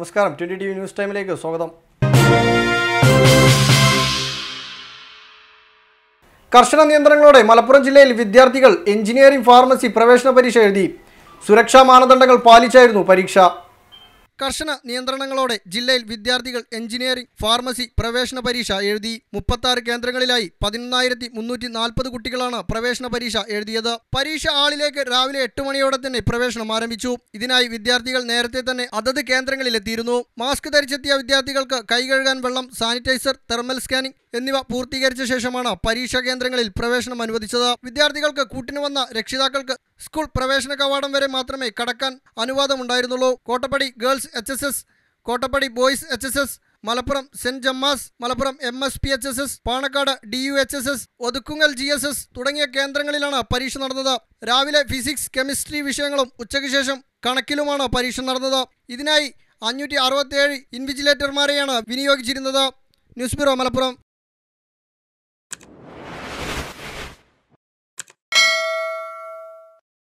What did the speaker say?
നമസ്കാരം twenty T V news ടൈമിലേക്ക് സ്വാഗതം കർശന നിയന്ത്രണങ്ങളോടെ മലപ്പുറം ജില്ലയിൽ വിദ്യാർത്ഥികൾ എഞ്ചിനീയറിംഗ് ഫാർമസി പ്രവേശന പരീക്ഷ എഴുതി സുരക്ഷാ മാനദണ്ഡങ്ങൾ പാലിച്ചായിരുന്നു പരീക്ഷ കർശന നിയന്ത്രണങ്ങളോടെ ജില്ലയിൽ വിദ്യാർത്ഥികൾ എഞ്ചിനീയറിംഗ് ഫാർമസി പ്രവേശന പരീക്ഷ എഴുതി മുപ്പത്തി കേന്ദ്രങ്ങളിലായി പതിനൊന്നായിരത്തി മുന്നൂറ്റി നാൽപ്പത് കുട്ടികളാണ് പ്രവേശന പരീക്ഷ എഴുതിയത് പരീക്ഷ ആളിലേക്ക് രാവിലെ എട്ട് മണിയോടെ തന്നെ പ്രവേശനം ആരംഭിച്ചു ഇതിനായി വിദ്യാർത്ഥികൾ നേരത്തെ തന്നെ അതത് കേന്ദ്രങ്ങളിൽ എത്തിയിരുന്നു മാസ്ക് ധരിച്ചെത്തിയ വിദ്യാർത്ഥികൾക്ക് കൈ കഴുകാൻ വെള്ളം സാനിറ്റൈസർ തെർമൽ സ്കാനിംഗ് എന്നിവ പൂർത്തീകരിച്ച ശേഷമാണ് പരീക്ഷാ കേന്ദ്രങ്ങളിൽ പ്രവേശനം അനുവദിച്ചത് വിദ്യാർത്ഥികൾക്ക് കൂട്ടിന് വന്ന രക്ഷിതാക്കൾക്ക് സ്കൂൾ പ്രവേശന കവാടം വരെ മാത്രമേ കടക്കാൻ അനുവാദമുണ്ടായിരുന്നുള്ളൂ Kottappadi girls H S S Kottappadi boys H S S Malappuram saint Gemma's Malappuram M S P H S S Panakkad D U H S S Othukkungal G S S തുടങ്ങിയ കേന്ദ്രങ്ങളിലാണ് പരീക്ഷ നടന്നത് രാവിലെ ഫിസിക്സ് കെമിസ്ട്രി വിഷയങ്ങളും ഉച്ചയ്ക്ക് ശേഷം കണക്കിലുമാണ് പരീക്ഷ നടന്നത് ഇതിനായി അഞ്ഞൂറ്റി അറുപത്തിയേഴ് ഇൻവിജിലേറ്റർമാരെയാണ് വിനിയോഗിച്ചിരുന്നത് ന്യൂസ് ബ്യൂറോ മലപ്പുറം